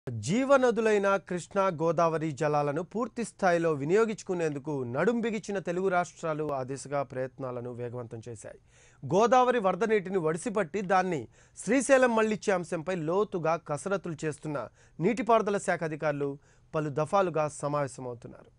జీవనదులైన కృష్ణా గోదావరి జలాలను పూర్తి స్థాయిలో వినియోగించుకునేందుకు నడుం బిగించిన తెలుగు రాష్ట్రాలు ఆ దిశగా ప్రయత్నాలను వేగవంతం చేశాయి గోదావరి వరద నీటిని వడిసిపట్టి దాన్ని శ్రీశైలం మళ్లిచ్చే అంశంపై లోతుగా కసరత్తులు చేస్తున్న నీటిపారుదల శాఖ అధికారులు పలు దఫాలుగా సమావేశమవుతున్నారు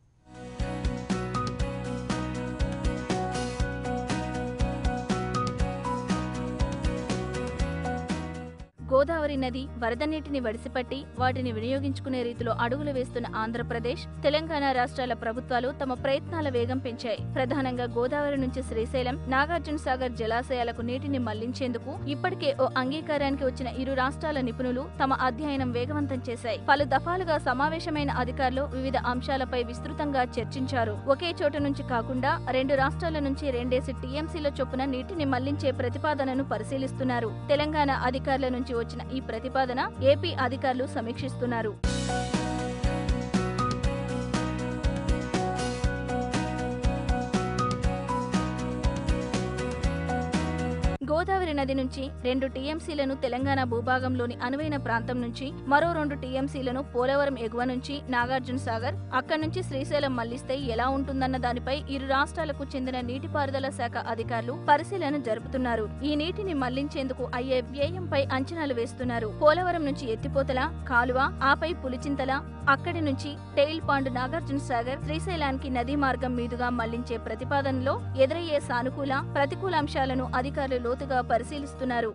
గోదావరి నది వరద నీటిని వడిసిపట్టి వాటిని వినియోగించుకునే రీతిలో అడుగులు వేస్తున్న ఆంధ్రప్రదేశ్ తెలంగాణ రాష్ట్రాల ప్రభుత్వాలు తమ ప్రయత్నాల వేగం పెంచాయి ప్రధానంగా గోదావరి నుంచి శ్రీశైలం నాగార్జున సాగర్ జలాశయాలకు నీటిని మళ్లించేందుకు ఇప్పటికే ఓ అంగీకారానికి వచ్చిన ఇరు రాష్ట్రాల నిపుణులు తమ అధ్యయనం వేగవంతం చేశాయి పలు దఫాలుగా సమావేశమైన అధికారులు వివిధ అంశాలపై విస్తృతంగా చర్చించారు ఒకే చోట నుంచి కాకుండా రెండు రాష్ట్రాల నుంచి రెండేసి టీఎంసీల చొప్పున నీటిని మళ్లించే ప్రతిపాదనను పరిశీలిస్తున్నారు తెలంగాణ అధికారుల నుంచి వచ్చిన ఈ ప్రతిపాదన ఏపీ అధికారులు సమీక్షిస్తున్నారు గోదావరి నది నుంచి రెండు టీఎంసీలను తెలంగాణ భూభాగంలోని అనువైన ప్రాంతం నుంచి మరో రెండు టీఎంసీలను పోలవరం ఎగువ నుంచి నాగార్జున సాగర్ అక్కడి నుంచి శ్రీశైలం మళ్లిస్తే ఎలా ఉంటుందన్న దానిపై ఇరు రాష్ట్రాలకు చెందిన నీటిపారుదల శాఖ అధికారులు పరిశీలన జరుపుతున్నారు ఈ నీటిని మళ్లించేందుకు అయ్యే వ్యయంపై అంచనాలు వేస్తున్నారు పోలవరం నుంచి ఎత్తిపోతల కాలువ ఆపై పులిచింతల అక్కడి నుంచి టెయిల్ పాండ్ నాగార్జున సాగర్ శ్రీశైలానికి నదీ మార్గం మీదుగా మళ్లించే ప్రతిపాదనలో ఎదురయ్యే సానుకూల ప్రతికూల అంశాలను అధికారులు లోతుగా పరిశీలిస్తున్నారు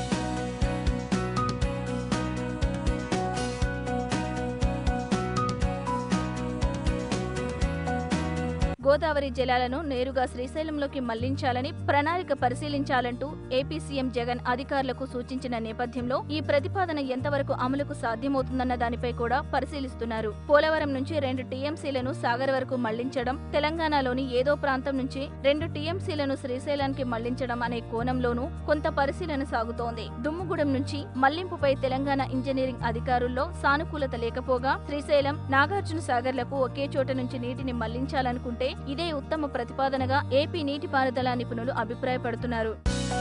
గోదావరి జలాలను నేరుగా శ్రీశైలంలోకి మళ్లించాలని ప్రణాళిక పరిశీలించాలంటూ ఏపీ సీఎం జగన్ అధికారులకు సూచించిన నేపథ్యంలో ఈ ప్రతిపాదన ఎంతవరకు అమలుకు సాధ్యమవుతుందన్న దానిపై కూడా పరిశీలిస్తున్నారు పోలవరం నుంచి రెండు టీఎంసీలను సాగర్ వరకు మళ్లించడం తెలంగాణలోని ఏదో ప్రాంతం నుంచి రెండు టీఎంసీలను శ్రీశైలానికి మళ్లించడం అనే కోణంలోనూ కొంత పరిశీలన సాగుతోంది దుమ్ముగూడెం నుంచి మళ్లింపుపై తెలంగాణ ఇంజనీరింగ్ అధికారుల్లో సానుకూలత లేకపోగా శ్రీశైలం నాగార్జున సాగర్లకు ఒకే చోట నుంచి నీటిని మళ్లించాలనుకుంటే ఇదే ఉత్తమ ప్రతిపాదనగా ఏపీ నీటిపారుదల నిపుణులు అభిప్రాయపడుతున్నారు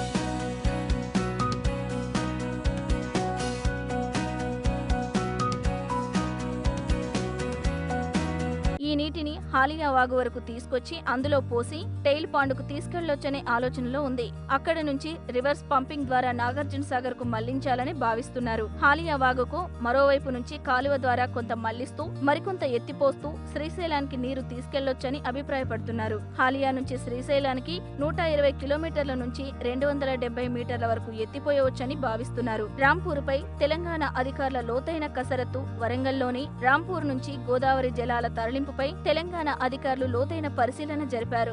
ఈ నీటిని హాలియా వాగు వరకు తీసుకొచ్చి అందులో పోసి టెయిల్ పాండుకు తీసుకెళ్లొచ్చనే ఆలోచనలో ఉంది అక్కడ నుంచి రివర్స్ పంపింగ్ ద్వారా నాగార్జున సాగర్ కు మళ్లించాలని భావిస్తున్నారు హాలియా వాగుకు మరోవైపు నుంచి కాలువ ద్వారా కొంత మళ్లిస్తూ మరికొంత ఎత్తిపోస్తూ శ్రీశైలానికి నీరు తీసుకెళ్లొచ్చని అభిప్రాయపడుతున్నారు హాలియా నుంచి శ్రీశైలానికి నూట ఇరవై కిలోమీటర్ల నుంచి రెండు వందల డెబ్బై మీటర్ల వరకు ఎత్తిపోయవచ్చని భావిస్తున్నారు రాంపూర్పై తెలంగాణ అధికారుల లోతైన కసరత్తు వరంగల్లోని రాంపూర్ నుంచి గోదావరి జలాల తరలింపుపై తెలంగాణ అధికారులు లోతైన పరిశీలన జరిపారు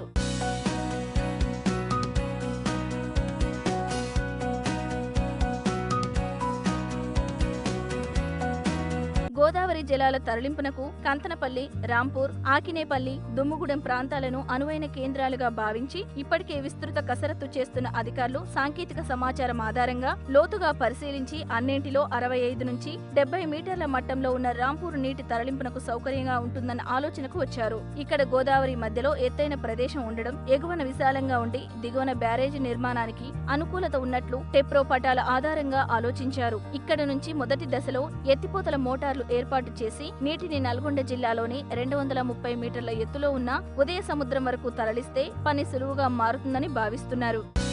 గోదావరి జలాల తరలింపునకు కంతనపల్లి రాంపూర్ ఆకినేపల్లి దుమ్ముగూడెం ప్రాంతాలను అనువైన కేంద్రాలుగా భావించి ఇప్పటికే విస్తృత కసరత్తు చేస్తున్న అధికారులు సాంకేతిక సమాచారం ఆధారంగా లోతుగా పరిశీలించి అన్నింటిలో అరవై ఐదు నుంచి డెబ్బై మీటర్ల మట్టంలో ఉన్న రాంపూర్ నీటి తరలింపునకు సౌకర్యంగా ఉంటుందన్న ఆలోచనకు వచ్చారు ఇక్కడ గోదావరి మధ్యలో ఎత్తైన ప్రదేశం ఉండడం ఎగువన విశాలంగా ఉండి దిగువన బ్యారేజీ నిర్మాణానికి అనుకూలత ఉన్నట్లు టెప్రో పటాల ఆధారంగా ఆలోచించారు ఇక్కడ నుంచి మొదటి దశలో ఎత్తిపోతల మోటార్లు ఏర్పాటు చేసి నీటిని నల్గొండ జిల్లాలోని రెండు వందల ముప్పై మీటర్ల ఎత్తులో ఉన్న ఉదయ సముద్రం వరకు తరలిస్తే పని సులువుగా మారుతుందని భావిస్తున్నారు